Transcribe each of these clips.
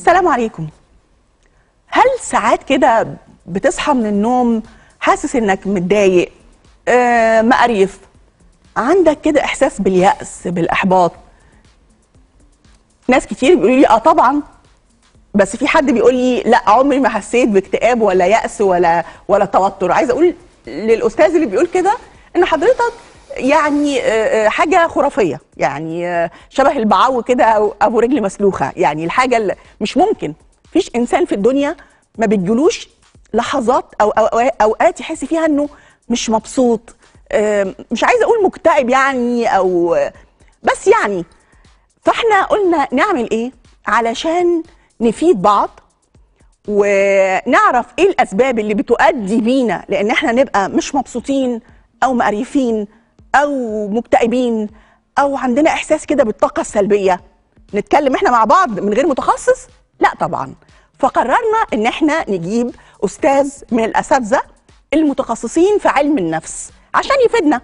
السلام عليكم هل ساعات كده بتصحى من النوم حاسس انك متضايق آه مقريف عندك كده احساس باليأس بالاحباط ناس كتير بيقولوا لي اه طبعا بس في حد بيقول لي لا عمري ما حسيت باكتئاب ولا يأس ولا ولا توتر عايزه اقول للاستاذ اللي بيقول كده ان حضرتك يعني آه، آه، حاجه خرافيه يعني آه، شبه البعو كده او ابو رجل مسلوخه يعني الحاجه اللي مش ممكن مفيش انسان في الدنيا ما بتجيلوش لحظات او أو- اوقات يحس فيها انه مش مبسوط آه، مش عايزه اقول مكتئب يعني او بس يعني فاحنا قلنا نعمل ايه علشان نفيد بعض ونعرف ايه الاسباب اللي بتؤدي بينا لان احنا نبقى مش مبسوطين او مقريفين او مكتئبين او عندنا احساس كده بالطاقه السلبيه نتكلم احنا مع بعض من غير متخصص لا طبعا فقررنا ان احنا نجيب استاذ من الاساتذه المتخصصين في علم النفس عشان يفيدنا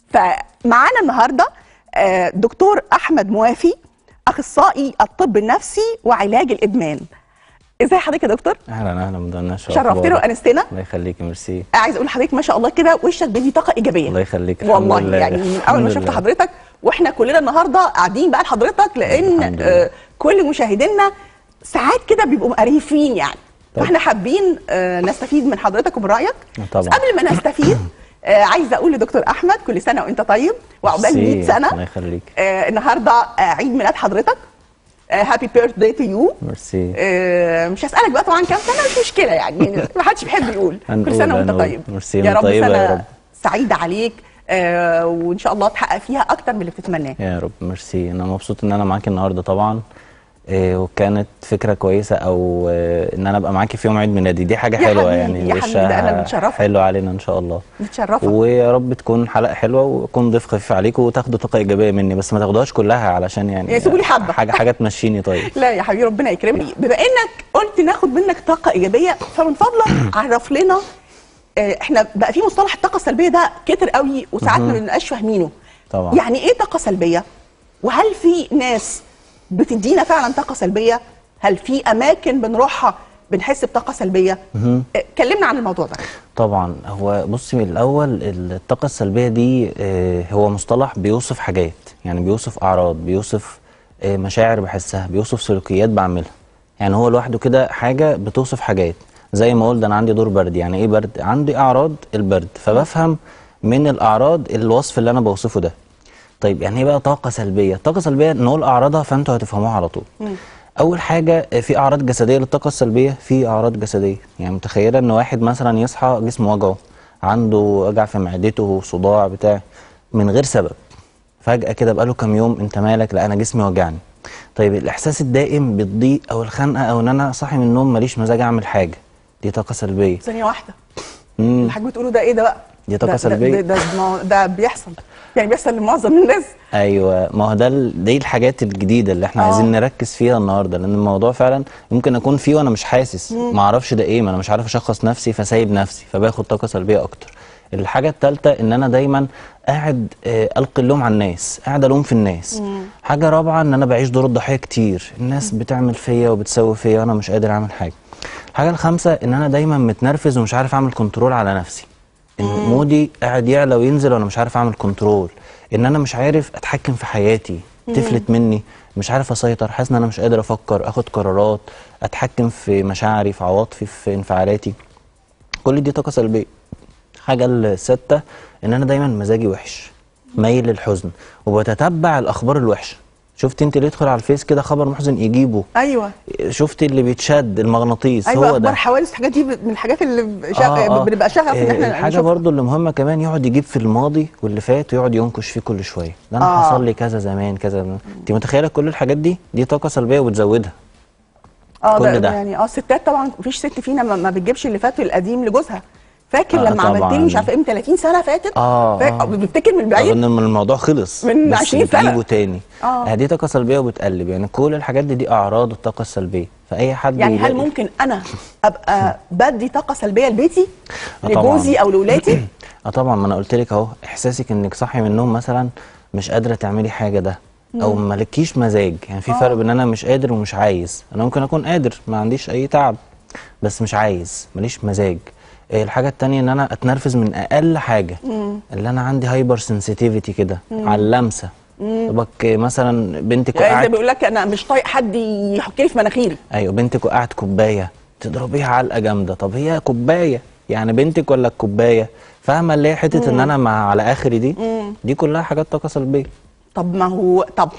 فمعانا النهارده آه، دكتور احمد موافي اخصائي الطب النفسي وعلاج الادمان ازي حضرتك يا دكتور اهلا اهلا مدنا شرف شرفتنا أخبارك؟ وانستنا الله يخليكي ميرسي عايز اقول لحضرتك ما شاء الله كده وشك بيدي طاقه ايجابيه الله يخليك الحمد والله لله. يعني من اول ما الحمد شفت لله. حضرتك واحنا كلنا النهارده قاعدين بقى لحضرتك لان الحمد لله. آه كل مشاهدينا ساعات كده بيبقوا مقريفين يعني طبعا. فاحنا حابين آه نستفيد من حضرتك ومن رايك طبعا. بس قبل ما نستفيد آه عايزه اقول لدكتور احمد كل سنه وانت طيب وعقبال ميرسي. 100 سنه الله يخليك آه النهارده آه عيد ميلاد حضرتك هابي بيرث داي تو يو ميرسي مش هسألك بقى طبعا كام سنة مش مشكلة يعني ما حدش بيحب يقول كل هنقول- سنة وانت هنقول. طيب ميرسي، يا وانت رب طيبة سنة يا رب. سعيدة عليك آه وإن شاء الله تحقق فيها أكتر من اللي بتتمناه يا رب ميرسي انا مبسوط ان انا معاكي النهارده طبعا إيه وكانت فكره كويسه او إيه ان انا ابقى معاكي في يوم عيد ميلادي دي حاجه يا حلوه حبيبي، يعني يا حبيبي، ده أنا وشها متشرفة. حلو علينا ان شاء الله متشرفة ويا رب تكون حلقه حلوه ويكون ضيف خفيف عليكم وتاخدوا طاقه ايجابيه مني بس ما تاخدوهاش كلها علشان يعني يا سيبوا لي حبة. حاجه حاجه تمشيني طيب لا يا حبيبي ربنا يكرمك بما إنك قلت ناخد منك طاقة إيجابية فمن فضلك عرف لنا آه احنا بقى في مصطلح الطاقة السلبية ده كتر قوي وساعات ما بنبقاش فاهمينه طبعا. يعني إيه طاقة سلبية؟ وهل في ناس بتدينا فعلا طاقة سلبية؟ هل في أماكن بنروحها بنحس بطاقة سلبية؟ آه، كلمنا عن الموضوع ده طبعا هو بصي من الاول الطاقه السلبيه دي آه، هو مصطلح بيوصف حاجات يعني بيوصف اعراض بيوصف آه، مشاعر بحسها بيوصف سلوكيات بعملها يعني هو لوحده كده حاجه بتوصف حاجات زي ما قلت انا عندي دور برد يعني ايه برد عندي اعراض البرد فبفهم من الاعراض الوصف اللي انا بوصفه ده طيب يعني ايه بقى طاقه سلبيه طاقه سلبيه نقول اعراضها فانتوا هتفهموها على طول اول حاجه آه، في اعراض جسديه للطاقه السلبيه في اعراض جسديه يعني متخيله ان واحد مثلا يصحى جسمه وجعه عنده وجع في معدته صداع بتاع من غير سبب فجاه كده بقاله كام يوم انت مالك لا انا جسمي وجعني طيب الاحساس الدائم بالضيق او الخنقه او ان انا صاحي من النوم ماليش مزاج اعمل حاجه دي طاقه سلبيه ثانية واحدة مم. الحاج بتقوله ده ايه ده بقى؟ دي طاقة ده- سلبية. ده ده, ده, ما- ده بيحصل يعني بيحصل لمعظم الناس ايوه ما هو ده ال- دي الحاجات الجديده اللي احنا آه. عايزين نركز فيها النهارده لان الموضوع فعلا ممكن اكون فيه وانا مش حاسس ما اعرفش ده ايه ما انا مش عارف اشخص نفسي فسايب نفسي فباخد طاقه سلبيه اكتر الحاجه الثالثه ان انا دايما قاعد آه، القي اللوم على الناس قاعد الوم في الناس حاجه رابعه ان انا بعيش دور الضحيه كتير الناس بتعمل فيا وبتسوي فيا وانا مش قادر اعمل حاجه الحاجه الخامسه ان انا دايما متنرفز ومش عارف اعمل كنترول على نفسي ان مودي قاعد يعلى وينزل وانا مش عارف اعمل كنترول ان انا مش عارف اتحكم في حياتي تفلت مني مش عارف اسيطر حاسس ان انا مش قادر افكر اخد قرارات اتحكم في مشاعري في عواطفي في انفعالاتي كل دي طاقه سلبيه الحاجه السادسه ان انا دايما مزاجي وحش مايل للحزن وبتتبع الاخبار الوحشه شفت انت اللي يدخل على الفيس كده خبر محزن يجيبه ايوه شفت اللي بيتشد المغناطيس ايوه هو ده اخبار حوادث الحاجات دي من الحاجات اللي شا... آه، آه. بنبقى شغف ان آه، احنا الحاجه نشوفها. برضو اللي مهمه كمان يقعد يجيب في الماضي واللي فات ويقعد ينكش فيه كل شويه ده انا آه. حصل لي كذا زمان كذا زمان. انت متخيله كل الحاجات دي دي طاقه سلبيه وبتزودها اه كل ده, ده. يعني اه الستات طبعا مفيش ست فينا ما, ما بتجيبش اللي فات القديم لجوزها فاكر آه، لما عملت لي طبعاً. مش عارفه ايه من 30 سنه فاتت آه، فا- آه. بتفتكر من بعيد اظن ان الموضوع خلص من بس 20 سنة. بتجيبه تاني آه. آه. دي طاقه سلبيه وبتقلب يعني كل الحاجات دي دي اعراض الطاقه السلبيه فاي حد يعني هل يلاقي- ممكن انا ابقى بدي طاقه سلبيه لبيتي آه، طبعاً. لجوزي او لاولادي اه طبعا ما انا قلت لك اهو احساسك انك صاحي من النوم مثلا مش قادره تعملي حاجه ده او مالكيش مزاج يعني في فرق بين انا مش قادر ومش عايز انا ممكن اكون قادر ما عنديش اي تعب بس مش عايز ماليش مزاج إيه الحاجة التانية ان انا اتنرفز من اقل حاجة اللي انا عندي هايبر سنسيتيفيتي كده على اللمسة طبك مثلا بنتك يعني زي وقعت بيقول لك انا مش طايق حد يحك لي في مناخيري ايوه بنتك وقعت كوبايه تضربيها علقه جامده طب هي كوبايه يعني بنتك ولا الكوبايه فاهمه اللي هي حته ان انا مع على اخري دي دي كلها حاجات طاقه سلبيه طب ما هو طب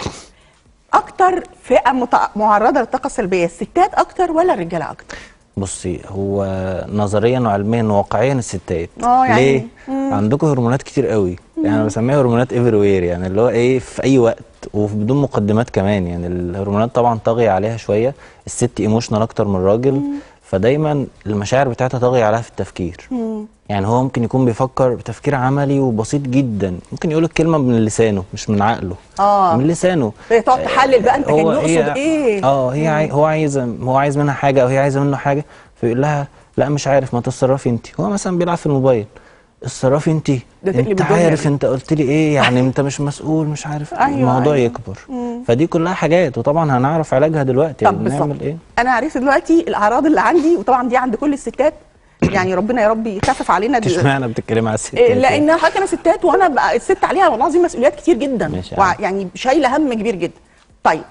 اكتر فئه متع... معرضه للطاقه السلبيه الستات اكتر ولا الرجاله اكتر بصي هو نظريا وعلميا وواقعيا الستات آه، يعني- ليه عندكم هرمونات كتير قوي يعني انا بسميها هرمونات ايفري وير يعني اللي هو ايه في اي وقت وبدون مقدمات كمان يعني الهرمونات طبعا طاغيه عليها شويه الست ايموشنال اكتر من الراجل فدايما المشاعر بتاعتها طاغيه عليها في التفكير يعني هو ممكن يكون بيفكر بتفكير عملي وبسيط جدا ممكن يقول الكلمه من لسانه مش من عقله آه. من لسانه هي تقعد تحلل بقى انت كان هو يقصد هي- ايه اه هي عاي... هو عايز هو عايز منها حاجه او هي عايزه منه حاجه فيقول لها لا مش عارف ما تتصرفي انت هو مثلا بيلعب في الموبايل اتصرفي انت ده تقلب انت الدنيا عارف دي. انت قلت لي ايه يعني انت مش مسؤول مش عارف أيوة، الموضوع أيوة. يكبر فدي كلها حاجات وطبعا هنعرف علاجها دلوقتي طب بالظبط نعمل ايه انا عرفت دلوقتي الاعراض اللي عندي وطبعا دي عند كل الستات يعني ربنا يا رب يخفف علينا دل... اشمعنى بتتكلمي على الستات إيه، لان حضرتك انا ستات وانا بقى الست عليها والله العظيم مسؤوليات كتير جدا ماشي يا وع- عم. يعني شايله هم كبير جدا طيب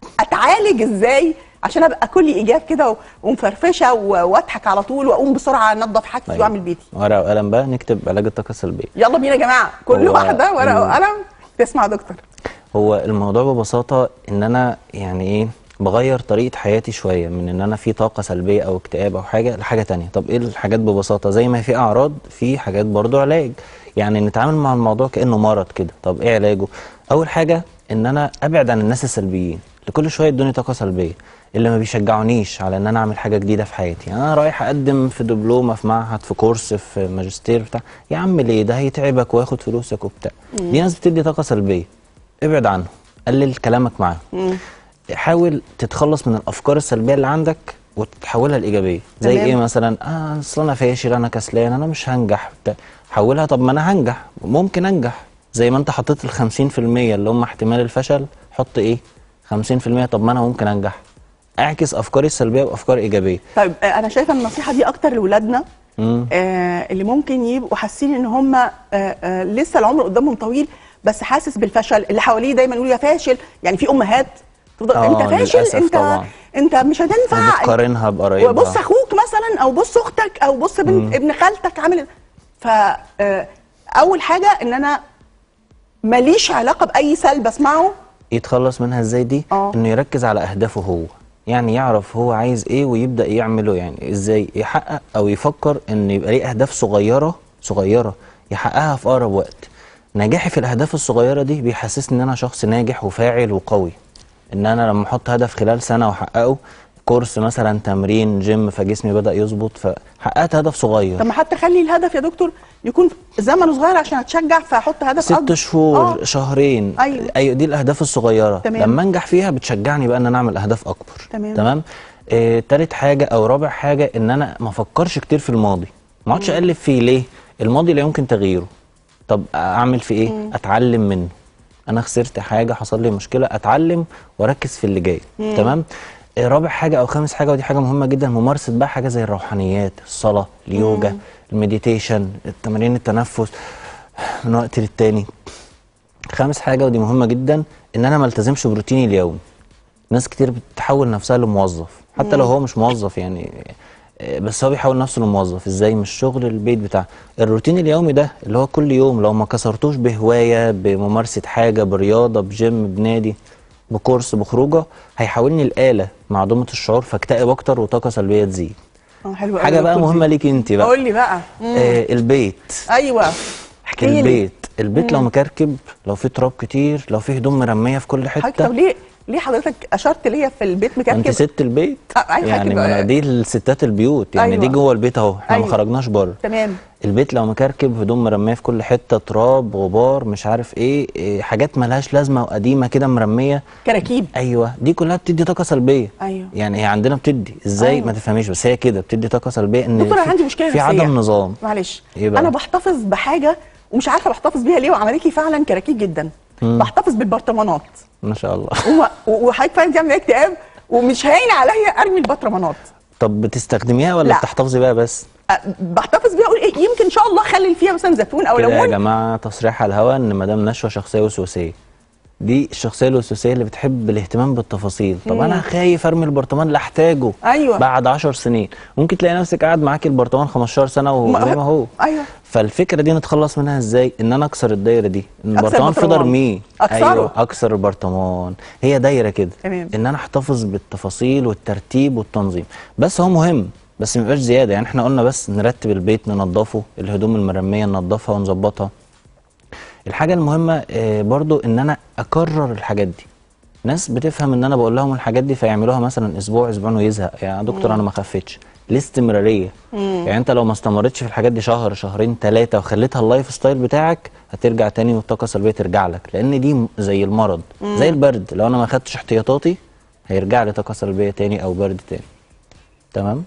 اتعالج ازاي عشان ابقى كل ايجاب كده و- ومفرفشه و- واضحك على طول واقوم بسرعه انضف حاجتي طيب. واعمل بيتي ورقه وقلم بقى نكتب علاج الطاقه السلبيه يلا بينا يا جماعه كل هو- واحده ورقه مم. وقلم تسمع يا دكتور هو الموضوع ببساطة ان انا يعني ايه بغير طريقة حياتي شوية من ان انا في طاقة سلبية او اكتئاب او حاجة لحاجة تانية طب ايه الحاجات ببساطة زي ما في اعراض في حاجات برضو علاج يعني نتعامل مع الموضوع كأنه مرض كده طب ايه علاجه اول حاجة ان انا ابعد عن الناس السلبيين لكل شوية ادوني طاقة سلبية اللي ما بيشجعونيش على ان انا اعمل حاجة جديدة في حياتي يعني انا رايح اقدم في دبلومة في معهد في كورس في ماجستير بتاع يا عم ليه ده هيتعبك وياخد فلوسك وبتاع دي ناس بتدي طاقة سلبية ابعد عنهم قلل كلامك معاهم حاول تتخلص من الافكار السلبيه اللي عندك وتحولها لايجابيه زي تمام. ايه مثلا اه اصل انا فاشل انا كسلان انا مش هنجح بتاع. حولها طب ما انا هنجح ممكن انجح زي ما انت حطيت ال 50% اللي هم احتمال الفشل حط ايه 50% طب ما انا ممكن انجح اعكس افكاري السلبيه بافكار ايجابيه طيب آه، انا شايفه ان النصيحه دي اكتر لاولادنا مم. آه اللي ممكن يبقوا حاسين ان هم آه آه لسه العمر قدامهم طويل بس حاسس بالفشل اللي حواليه دايما يقولوا يا فاشل يعني في امهات تفضل آه، انت فاشل للأسف انت طبعاً. انت مش هتنفع وبتقارنها بقرايبها وبص اخوك مثلا او بص اختك او بص بنت ابن خالتك عامل ف آه، اول حاجه ان انا ماليش علاقه باي سلب اسمعه يتخلص منها ازاي دي آه. انه يركز على اهدافه هو يعني يعرف هو عايز ايه ويبدا يعمله يعني ازاي يحقق او يفكر ان يبقى ليه اهداف صغيره صغيره يحققها في اقرب وقت نجاحي في الاهداف الصغيره دي بيحسسني ان انا شخص ناجح وفاعل وقوي ان انا لما احط هدف خلال سنه واحققه كورس مثلا تمرين جيم فجسمي بدا يظبط فحققت هدف صغير طب ما حتى خلي الهدف يا دكتور يكون زمنه صغير عشان اتشجع فاحط هدف ست أكبر. شهور آه. شهرين أيوة. ايوه دي الاهداف الصغيره تمام. لما انجح فيها بتشجعني بقى ان انا اعمل اهداف اكبر تمام. تمام آه، تالت حاجه او رابع حاجه ان انا ما افكرش كتير في الماضي ما اقعدش اقلب فيه ليه الماضي لا يمكن تغييره طب اعمل في ايه اتعلم منه انا خسرت حاجه حصل لي مشكله اتعلم واركز في اللي جاي تمام آه، رابع حاجه او خامس حاجه ودي حاجه مهمه جدا ممارسه بقى حاجه زي الروحانيات الصلاه اليوجا المديتيشن التمارين التنفس من وقت للتاني خامس حاجه ودي مهمه جدا ان انا ما التزمش بروتيني اليومي ناس كتير بتحول نفسها لموظف حتى لو هو مش موظف يعني آه، بس هو بيحول نفسه لموظف ازاي مش شغل البيت بتاع الروتين اليومي ده اللي هو كل يوم لو ما كسرتوش بهوايه بممارسه حاجه برياضه بجيم بنادي بكورس بخروجه هيحولني الآلة معدومة الشعور فاكتئب أكتر وطاقة سلبية تزيد اه حلو قوي حاجة يا بقى دكتور مهمة دي. ليكي أنت بقى قول لي بقى آه البيت ايوه احكي لي البيت البيت لو مكركب لو في تراب كتير لو في هدوم مرميه في كل حضرتك حته طب ليه ليه حضرتك اشرت ليا في البيت انت مكركب ست البيت آه، أيوة، يعني حاجة ما بقى. دي الستات البيوت يعني أيوة. دي جوه البيت اهو احنا أيوة. ما خرجناش بره تمام البيت لو مكركب هدوم مرميه في كل حته تراب غبار مش عارف ايه, إيه حاجات ملهاش لازمه وقديمه كده مرميه كراكيب ايوه دي كلها بتدي طاقه سلبيه أيوة. يعني هي عندنا بتدي ازاي أيوة. ما تفهميش بس هي كده بتدي طاقه سلبيه ان دكتور انا في- عندي مشكله في نفسيه عدم نظام معلش إيه بقى؟ انا بحتفظ بحاجه ومش عارفه بحتفظ بيها ليه وعملت لي فعلا كراكيب جدا بحتفظ بالبرطمانات ما شاء الله وما- و- وحضرتك فعلا دي عامله لي اكتئاب ومش هاين عليا ارمي البرطمانات طب بتستخدميها ولا لا. بتحتفظي بيها بس أه، بحتفظ بيها اقول ايه يمكن ان شاء الله اخلي فيها مثلا زيتون او كده يا ليمون جماعه تصريح على الهوا ان مدام نشوى شخصيه وسواسيه دي الشخصيه الوسواسيه اللي بتحب الاهتمام بالتفاصيل طب انا خايف ارمي البرطمان اللي احتاجه أيوة. بعد 10 سنين ممكن تلاقي نفسك قاعد معاكي البرطمان 15 سنه وهو ما- زي ما هو أيوة. فالفكره دي نتخلص منها ازاي ان انا اكسر الدايره دي ان أكسر البرطمان في البرطمان. ارميه أكسره. ايوه اكسر البرطمان هي دايره كده تمام. ان انا احتفظ بالتفاصيل والترتيب والتنظيم بس هو مهم بس ما يبقاش زياده يعني احنا قلنا بس نرتب البيت ننظفه الهدوم المرميه ننظفها ونظبطها الحاجه المهمه آه، برضو ان انا اكرر الحاجات دي ناس بتفهم ان انا بقول لهم الحاجات دي فيعملوها مثلا اسبوع اسبوعين ويزهق يا دكتور انا ما خفتش الاستمراريه يعني انت لو ما استمرتش في الحاجات دي شهر شهرين ثلاثه وخليتها اللايف ستايل بتاعك هترجع تاني والطاقه السلبيه ترجع لك لان دي م- زي المرض زي البرد لو انا ما خدتش احتياطاتي هيرجع لي طاقه سلبيه تاني او برد تاني تمام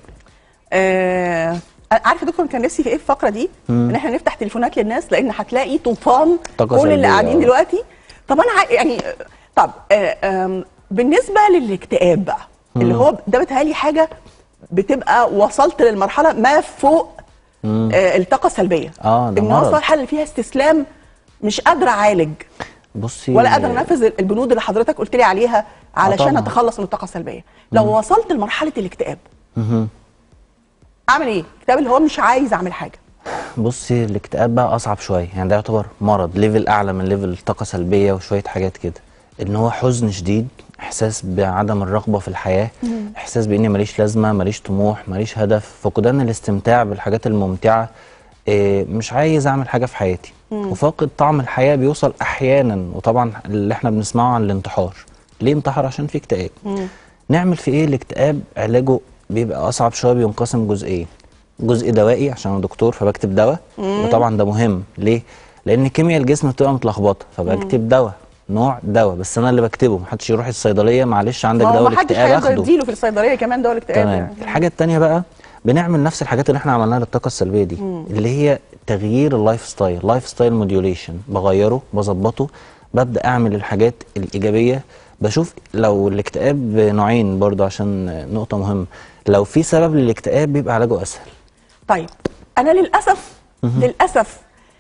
آه عارف يا دكتور كان نفسي في ايه في الفقره دي ان احنا نفتح تليفونات للناس لان هتلاقي طوفان طاقة كل اللي سلبية، قاعدين آه. دلوقتي طب انا عاي- يعني طب آه آم، بالنسبه للاكتئاب بقى اللي هو ده بيتهيألي حاجه بتبقى وصلت للمرحله ما فوق آه الطاقه السلبيه آه، ده ان مرض. وصل حل فيها استسلام مش قادره اعالج بصي ولا قادره انفذ البنود اللي حضرتك قلت لي عليها علشان طبعاً. اتخلص من الطاقه السلبيه لو وصلت لمرحله الاكتئاب مهم. اعمل ايه الكتاب اللي هو مش عايز اعمل حاجه بصي الاكتئاب بقى اصعب شويه يعني ده يعتبر مرض ليفل اعلى من ليفل طاقه سلبيه وشويه حاجات كده ان هو حزن شديد احساس بعدم الرغبه في الحياه احساس باني ماليش لازمه ماليش طموح ماليش هدف فقدان الاستمتاع بالحاجات الممتعه إيه مش عايز اعمل حاجه في حياتي وفاقد طعم الحياه بيوصل احيانا وطبعا اللي احنا بنسمعه عن الانتحار ليه انتحر عشان في اكتئاب نعمل في ايه الاكتئاب علاجه بيبقى اصعب شويه بينقسم جزئين جزء دوائي عشان انا دكتور فبكتب دواء وطبعا ده مهم ليه لان كيمياء الجسم بتبقى متلخبطه فبكتب دواء نوع دواء بس انا اللي بكتبه محدش يروح الصيدليه معلش عندك ما هو دواء محدش الاكتئاب هيقدر اخده يديله في الصيدليه كمان دواء الاكتئاب تمام يعني. الحاجه التانية بقى بنعمل نفس الحاجات اللي احنا عملناها للطاقه السلبيه دي اللي هي تغيير اللايف ستايل لايف ستايل موديوليشن بغيره بظبطه ببدا اعمل الحاجات الايجابيه بشوف لو الاكتئاب نوعين برضو عشان نقطه مهمه لو في سبب للاكتئاب بيبقى علاجه اسهل طيب انا للاسف للاسف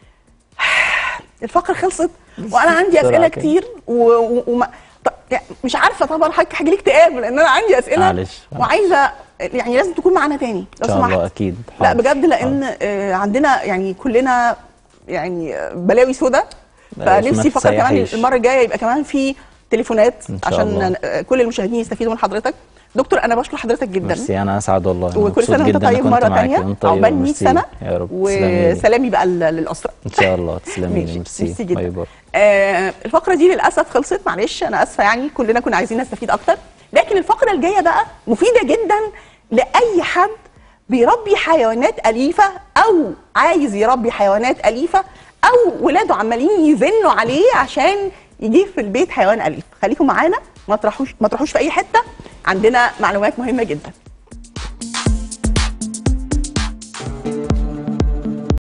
الفقره خلصت وانا عندي بسرعة اسئله كده. كتير و... و... وما... طب يعني مش عارفه طبعا حاجه حاجه ليه اكتئاب لان انا عندي اسئله معلش. وعايزه يعني لازم تكون معانا تاني لو ان شاء سمحت الله اكيد لا حاضر. بجد لان آه، عندنا يعني كلنا يعني آه، بلاوي سودا بلاش، ما فنفسي فقره كمان تسيحيش. المره الجايه يبقى كمان في تليفونات إن شاء عشان الله. آه، كل المشاهدين يستفيدوا من حضرتك دكتور انا بشكر حضرتك جدا ميرسي انا اسعد والله أنا وكل مبسوط سنه وانت جدا إني طيب كنت مره معاكي. ثانيه وأنت طيبة. عقبال 100 ميرسي. سنه يا رب تسلمي. وسلامي بقى ل- للاسره ان شاء الله تسلمي ماشي لي. ميرسي ميرسي جدا باي باي آه الفقره دي للاسف خلصت معلش انا اسفه يعني كلنا كنا عايزين نستفيد اكتر لكن الفقره الجايه بقى مفيده جدا لاي حد بيربي حيوانات اليفه او عايز يربي حيوانات اليفه او ولاده عمالين يزنوا عليه عشان يجيب في البيت حيوان اليف خليكم معانا ما تروحوش ما تروحوش في اي حته عندنا معلومات مهمه جدا